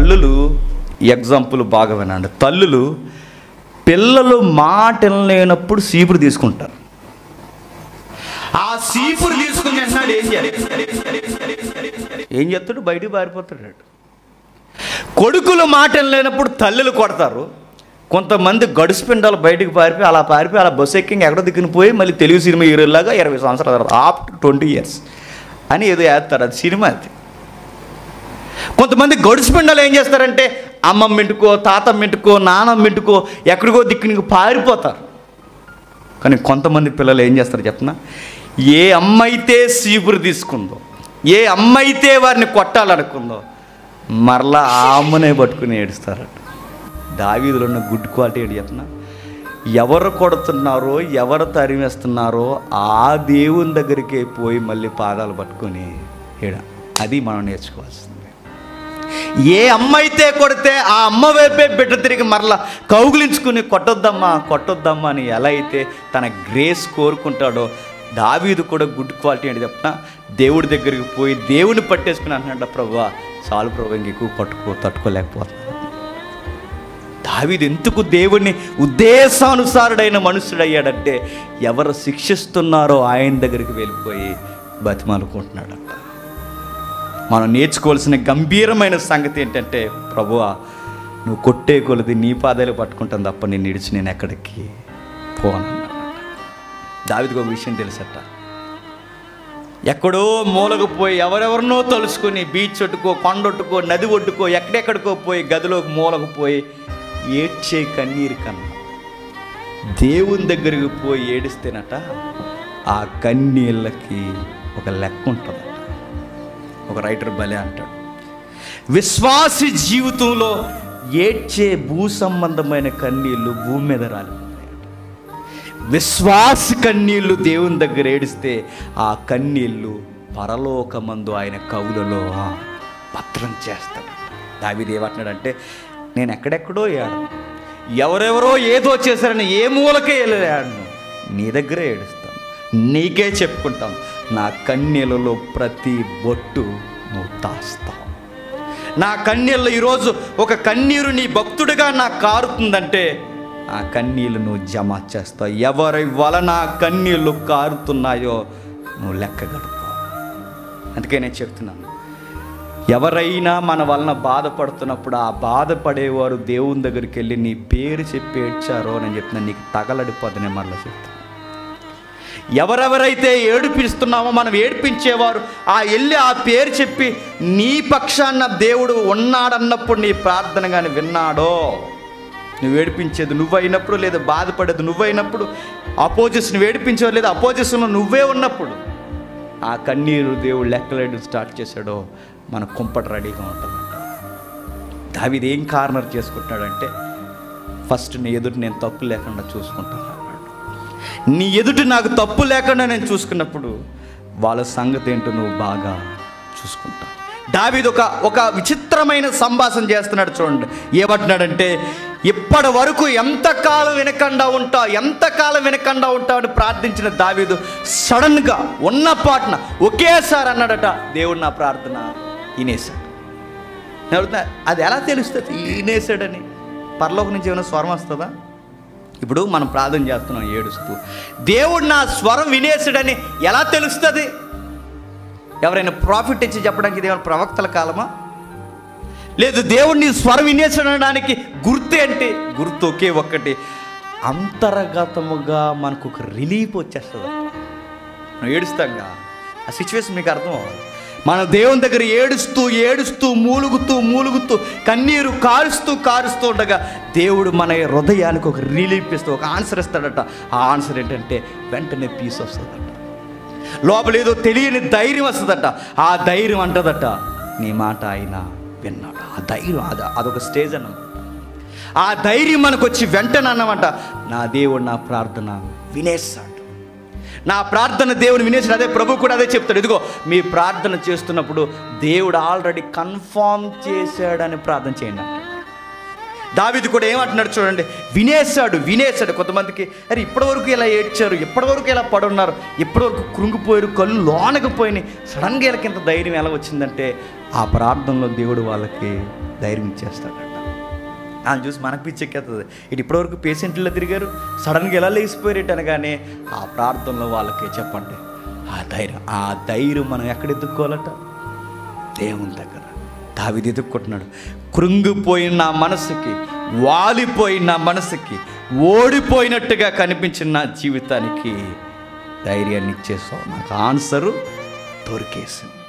తల్లులు ఎగ్జాంపుల్ బాగా వినండి తల్లులు పిల్లలు మాట లేనప్పుడు సీపురు తీసుకుంటారు ఆ సీపురు తీసుకుని వెంటనే ఏం చేయాలి ఏం చేస్తాడు బయటికి పారిపోతాడు వాడు. కొడుకులు మాట లేనప్పుడు తల్లులు కొడతారు కొంతమంది గడుసు పిండాలు బయటికి పారిపోయి అలా పారిపోయి అలా బస్సు ఎక్కి ఎక్కడో దిక్కుని పోయి మళ్ళీ తెలుగు సినిమా హీరోలాగా ఇరవై సంవత్సరాల తర్వాత ఆఫ్టర్ ట్వంటీ ఇయర్స్ అని ఏదో వేస్తారు అది సినిమా అది కొంతమంది గడుసు పిండాలు ఏం చేస్తారంటే అమ్మమ్మ ఇంటికో తాతమ్మ ఇంటికో నానమ్మ ఇంటికో ఎక్కడికో దిక్కునికి పారిపోతారు కానీ కొంతమంది పిల్లలు ఏం చేస్తారు చెప్పనా ఏ అమ్మ అయితే సీపురు తీసుకుందో ఏ అమ్మ అయితే వారిని కొట్టాలనుకుందో మరలా ఆ అమ్మనే పట్టుకుని ఏడుస్తారట దావీదులో ఉన్న గుడ్ క్వాలిటీ ఏంటి చెప్పనా ఎవరు కొడుతున్నారో ఎవరు తరిమేస్తున్నారో ఆ దేవుని దగ్గరికే పోయి మళ్ళీ పాదాలు పట్టుకొని ఏడ అది మనం నేర్చుకోవాల్సింది ఏ అమ్మ అయితే కొడితే ఆ అమ్మ వైపే బిడ్డ తిరిగి మరలా కౌగులించుకుని కొట్టొద్దమ్మా కొట్టొద్దమ్మా అని ఎలా అయితే తన గ్రేస్ కోరుకుంటాడో దావీదు కూడా గుడ్ క్వాలిటీ అంటే చెప్పిన దేవుడి దగ్గరికి పోయి దేవుని పట్టేసుకుని అంటున్నాడు ప్రభు చాలు ప్రభు ఇంక ఎక్కువ పట్టుకో తట్టుకోలేకపోతున్నాను దావీదు ఎందుకు దేవుణ్ణి ఉద్దేశానుసారుడైన మనుషుడయ్యాడంటే ఎవరు శిక్షిస్తున్నారో ఆయన దగ్గరికి వెళ్ళిపోయి బతిమాలుకుంటున్నాడంట మనం నేర్చుకోవాల్సిన గంభీరమైన సంగతి ఏంటంటే ప్రభువా నువ్వు కొట్టే కొలది నీ పాదాలు పట్టుకుంటాను తప్ప నేను నిడిచి నేను ఎక్కడికి పోను దావిదికి ఒక విషయం తెలుసట ఎక్కడో మూలకు పోయి ఎవరెవరినో తలుసుకొని బీచ్ ఒట్టుకో కొండొట్టుకో నది ఒడ్డుకో ఎక్కడెక్కడికో పోయి గదిలోకి మూలకు పోయి ఏడ్చే కన్నీరు కన్నా దేవుని దగ్గరికి పోయి ఏడిస్తేనట ఆ కన్నీళ్ళకి ఒక లెక్క ఉంటుందట ఒక రైటర్ భలే అంటాడు విశ్వాసి జీవితంలో ఏడ్చే భూ సంబంధమైన కన్నీళ్లు భూమి మీద రాలిపోతాయట విశ్వాస కన్నీళ్లు దేవుని దగ్గర ఏడిస్తే ఆ కన్నీళ్లు పరలోకమందు ఆయన కవులలో ఆ భద్రం చేస్తాడు దావిది ఏమంటున్నాడంటే నేను ఎక్కడెక్కడో ఏడు ఎవరెవరో ఏదో చేశారని ఏ మూలకే వెళ్ళాను నీ దగ్గరే ఏడుస్తాను నీకే చెప్పుకుంటాను నా కన్నీళ్ళలో ప్రతి బొట్టు నువ్వు దాస్తావు నా కన్నీళ్ళు ఈరోజు ఒక కన్నీరు నీ భక్తుడిగా నాకు కారుతుందంటే ఆ కన్నీళ్ళు నువ్వు జమ చేస్తావు ఎవరి వలన ఆ కన్నీళ్ళు కారుతున్నాయో నువ్వు లెక్క గడుపుతావు అందుకే నేను చెప్తున్నాను ఎవరైనా మన వలన బాధపడుతున్నప్పుడు ఆ బాధపడేవారు దేవుని దగ్గరికి వెళ్ళి నీ పేరు చెప్పి ఏడ్చారో నేను చెప్తున్నాను నీకు తగలడిపోద్దని మరలా చెప్తాను ఎవరెవరైతే ఏడిపిస్తున్నామో మనం ఏడిపించేవారు ఆ వెళ్ళి ఆ పేరు చెప్పి నీ పక్షాన దేవుడు ఉన్నాడన్నప్పుడు నీ ప్రార్థన కానీ విన్నాడో నువ్వు ఏడిపించేది నువ్వైనప్పుడు లేదా బాధపడేది నువ్వైనప్పుడు అపోజిషన్ నువ్వు ఏడిపించేవారు లేదా అపోజిషన్లో నువ్వే ఉన్నప్పుడు ఆ కన్నీరు దేవుడు లెక్కలేడు స్టార్ట్ చేశాడో మన కుంపట రెడీగా ఉంటుంది దావిది ఏం కార్నర్ చేసుకుంటున్నాడంటే ఫస్ట్ నీ ఎదుటి నేను తప్పు లేకుండా చూసుకుంటాను అన్నాడు నీ ఎదుటి నాకు తప్పు లేకుండా నేను చూసుకున్నప్పుడు వాళ్ళ సంగతి ఏంటో నువ్వు బాగా చూసుకుంటావు దావీదు ఒక ఒక విచిత్రమైన సంభాషణ చేస్తున్నాడు చూడండి ఏమంటున్నాడంటే ఇప్పటి వరకు ఎంతకాలం వినకుండా ఉంటావు ఎంతకాలం వినకుండా ఉంటావు అని ప్రార్థించిన దావీదు సడన్గా ఉన్న పాటన ఒకేసారి అన్నాడట దేవుడు నా ప్రార్థన వినేశాడు నేను అడుగుతున్నా, అది ఎలా తెలుస్తుంది ఈనేసాడని పరలోక నుంచి ఏమైనా స్వరం వస్తుందా ఇప్పుడు మనం ప్రార్థన చేస్తున్నాం ఏడుస్తూ దేవుడు నా స్వరం వినేసాడని ఎలా తెలుస్తుంది ఎవరైనా ప్రాఫిట్ ఇచ్చి చెప్పడానికి ఇది ఏమైనా ప్రవక్తల కాలమా లేదు దేవుడిని స్వరం వినేసడానికి గుర్తు ఏంటి గుర్తు ఒకే ఒక్కటి అంతర్గతముగా మనకు ఒక రిలీఫ్ వచ్చేస్తుంది మనం ఏడుస్తాంగా ఆ సిచ్యువేషన్ మీకు అర్థం అవ్వాలి మన దేవుని దగ్గర ఏడుస్తూ ఏడుస్తూ మూలుగుతూ మూలుగుతూ కన్నీరు కారుస్తూ కారుస్తూ ఉండగా దేవుడు మన హృదయానికి ఒక రిలీఫ్ ఇస్తూ ఒక ఆన్సర్ ఇస్తాడట ఆ ఆన్సర్ ఏంటంటే వెంటనే పీస్ వస్తుందట లోపల ఏదో తెలియని ధైర్యం వస్తుందట ఆ ధైర్యం అంటదట నీ మాట ఆయన విన్నాడు ఆ ధైర్యం అది అదొక స్టేజ్ అన్నమాట ఆ ధైర్యం మనకు వచ్చి వెంటనే అన్నమాట నా దేవుడు నా ప్రార్థన వినేస్తాడు నా ప్రార్థన దేవుని వినేసాడు అదే ప్రభు కూడా అదే చెప్తాడు ఇదిగో మీ ప్రార్థన చేస్తున్నప్పుడు దేవుడు ఆల్రెడీ కన్ఫామ్ చేశాడని ప్రార్థన చేయండి అంటాడు. దావీదు కూడా ఏమంటున్నాడు చూడండి వినేశాడు వినేశాడు కొంతమందికి అరే ఇప్పటివరకు ఇలా ఏడ్చారు ఇప్పటివరకు ఇలా పడున్నారు ఇప్పటివరకు కృంగిపోయారు కళ్ళు లోనకపోయినాయి సడన్గా వీళ్ళకి ఇంత ధైర్యం ఎలా వచ్చిందంటే ఆ ప్రార్థనలో దేవుడు వాళ్ళకి ధైర్యం ఇచ్చేస్తాడట ఆయన చూసి మనకు పిచ్చెక్కేస్తుంది ఇటు ఇప్పటివరకు పేషెంట్లో తిరిగారు సడన్గా ఎలా లేచిపోయారు అనగానే ఆ ప్రార్థనలో వాళ్ళకి చెప్పండి ఆ ధైర్యం ఆ ధైర్యం మనం ఎక్కడ ఎత్తుక్కోవాలట దేవుని దగ్గర దావిది ఎదుక్కుంటున్నాడు కృంగిపోయిన నా మనసుకి వాలిపోయిన నా మనసుకి ఓడిపోయినట్టుగా కనిపించిన నా జీవితానికి ధైర్యాన్ని ఇచ్చేస్తావు నాకు ఆన్సరు దొరికేసింది